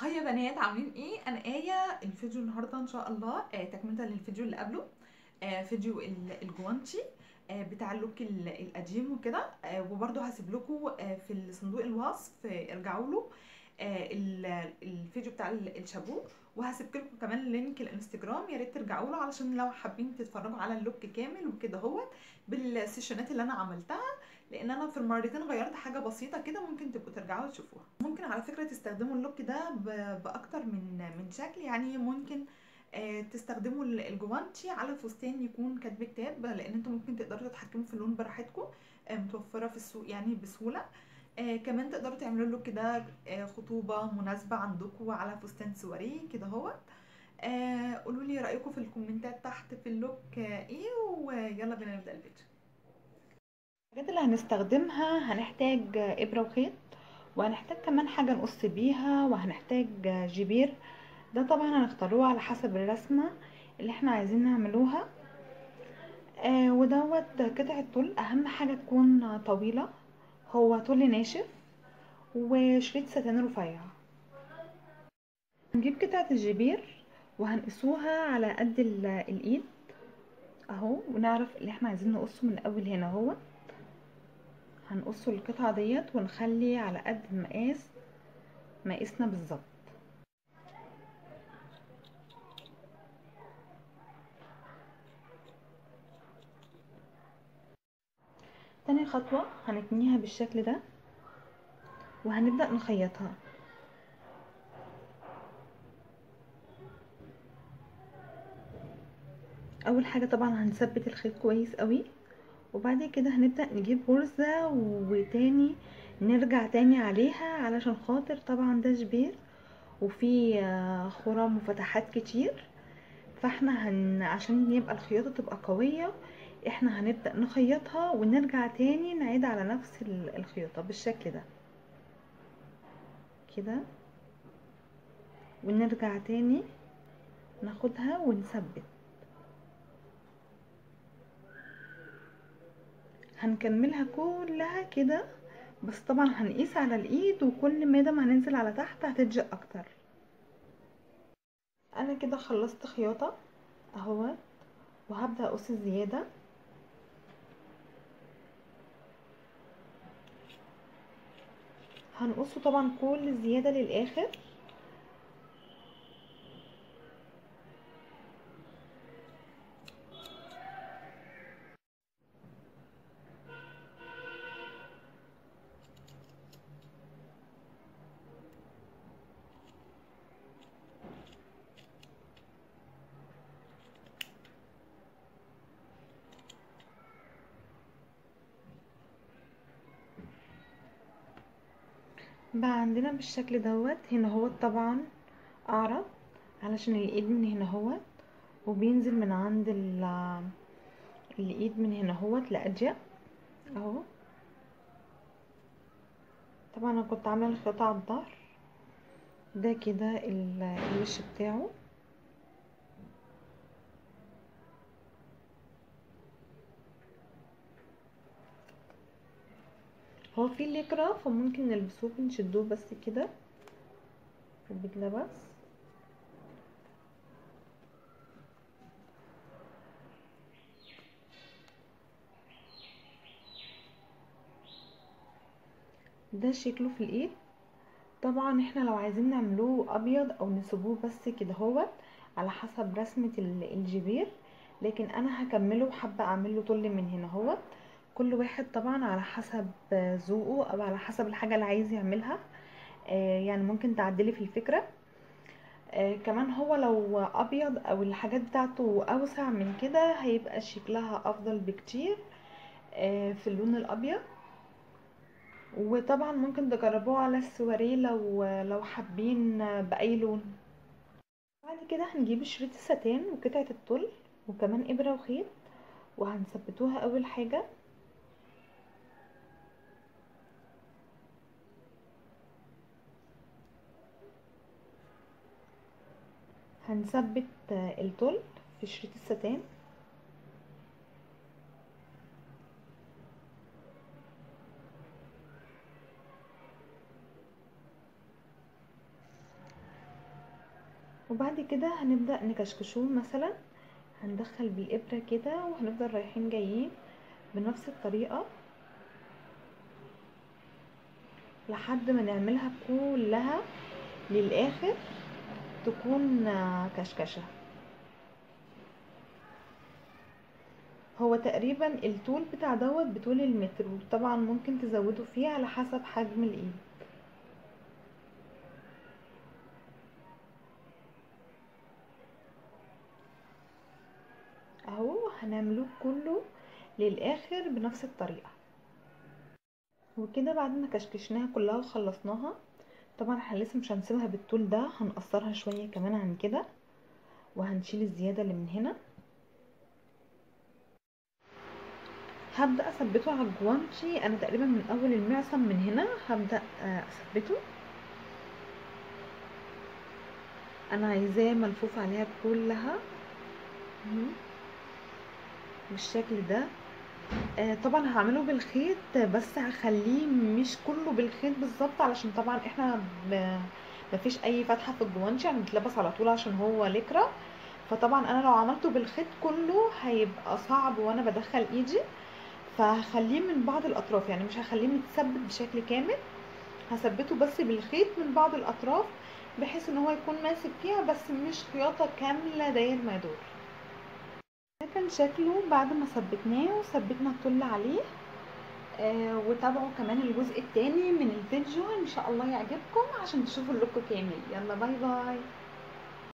هاي يا بنات عاملين ايه انا ايه الفيديو النهارده ان شاء الله آه تكمله للفيديو اللي قبله آه فيديو ال- الجوانتي آه بتاع اللوك ال- القديم وكده آه وبرده هسيب لكم آه في صندوق الوصف آه ارجعوا له آه ال- الفيديو بتاع ال- الشابو وهسيب لكم كمان لينك الانستجرام يا ريت ترجعوا له علشان لو حابين تتفرجوا على اللوك كامل وكده هو بالسيشنات اللي انا عملتها لان انا في المرتين غيرت حاجه بسيطه كده ممكن تبقوا ترجعوا تشوفوها ممكن على فكره تستخدموا اللوك ده ب- باكتر من من شكل يعني ممكن آه، تستخدموا ال- الجوانتي على فستان يكون كاتب كتاب لان انتوا ممكن تقدروا تتحكموا في اللون براحتكم آه، متوفره في السوق يعني بسهوله آه كمان تقدروا تعملوا اللوك ده آه خطوبه مناسبه عندكم على فستان سواريه كده اهو آه قولوا لي رايكم في الكومنتات تحت في اللوك آه ايه ويلا بينا نبدا الفيديو الحاجات اللي هنستخدمها هنحتاج ابره وخيط وهنحتاج كمان حاجه نقص بيها وهنحتاج جبير ده طبعا هنختاروه على حسب الرسمه اللي احنا عايزين نعملوها آه ودوت قطعه طول اهم حاجه تكون طويله هو طول ناشف وشريط ستان رفيع نجيب قطعه الجبير وهنقسوها على قد الايد اهو ونعرف اللي احنا عايزين نقصه من اول هنا اهو هنقصه القطعة ديت ونخلي على قد مقاس مقاسنا بالظبط تاني خطوة هنتنيها بالشكل ده وهنبدأ نخيطها اول حاجة طبعا هنثبت الخيط كويس قوي وبعد كده هنبدأ نجيب غرزة وتاني نرجع تاني عليها علشان خاطر طبعا ده جبير وفي خرم وفتحات كتير فاحنا هن عشان يبقى الخياطة تبقى قوية احنا هنبدأ نخيطها ونرجع تاني نعيد على نفس الخياطة بالشكل ده كده ونرجع تاني ناخدها ونثبت هنكملها كلها كده بس طبعا هنقيس على الايد وكل ما ما هننزل على تحت هتضيق اكتر انا كده خلصت خياطة اهوت وهبدأ اقص الزيادة هنقصه طبعا كل الزيادة للاخر بقى عندنا بالشكل دوت هنا هو طبعا اعرض علشان الايد من هنا هوت وبينزل من عند الايد من هنا هوت لاضيق اهو طبعا انا كنت عامله الخياطه على الظهر ده كده الوش بتاعه هو في ليكرا فممكن نلبسوه بنشدوه بس كده وبيتلبس ده شكله في الايد طبعا احنا لو عايزين نعملوه ابيض او نسيبوه بس كده هوت على حسب رسمة الجبير لكن انا هكمله وحابة اعمله طل من هنا هوت كل واحد طبعا على حسب ذوقه او على حسب الحاجه اللي عايز يعملها آه يعني ممكن تعدلي في الفكره آه كمان هو لو ابيض او الحاجات بتاعته اوسع من كده هيبقى شكلها افضل بكتير آه في اللون الابيض وطبعا ممكن تجربوه على السواريه لو لو حابين باي لون بعد كده هنجيب شريط الستان وقطعه الطل وكمان ابره وخيط وهنثبتوها اول حاجه هنثبت الطول في شريط الستان وبعد كده هنبدأ نكشكشوه مثلا هندخل بالإبرة كده وهنفضل رايحين جايين بنفس الطريقة لحد ما نعملها كلها للآخر تكون آه، كشكشة هو تقريبا الطول بتاع دوت بطول المتر وطبعا ممكن تزودوا فيه على حسب حجم الايد اهو هنعملوه كله للاخر بنفس الطريقه وكده بعد ما كشكشناها كلها وخلصناها طبعا احنا لسه مش هنسيبها بالطول ده هنقصرها شويه كمان عن كده وهنشيل الزياده اللي من هنا هبدا اثبته على الجوانتي انا تقريبا من اول المعصم من هنا هبدا آه، اثبته انا عايزاه ملفوف عليها كلها مهم. بالشكل ده آه، طبعا هعمله بالخيط بس هخليه مش كله بالخيط بالظبط علشان طبعا احنا ب... مفيش اي فتحه في الجوانتي يعني بيتلبس على طول عشان هو لكرة فطبعا انا لو عملته بالخيط كله هيبقى صعب وانا بدخل ايدي فهخليه من بعض الاطراف يعني مش هخليه متثبت بشكل كامل هثبته بس بالخيط من بعض الاطراف بحيث ان هو يكون ماسك فيها بس مش خياطة كاملة داير ما يدور ده كان شكله بعد ما ثبتناه وثبتنا الطل عليه آه وتابعوا كمان الجزء التاني من الفيديو ان شاء الله يعجبكم عشان تشوفوا اللوك كامل يلا باي باي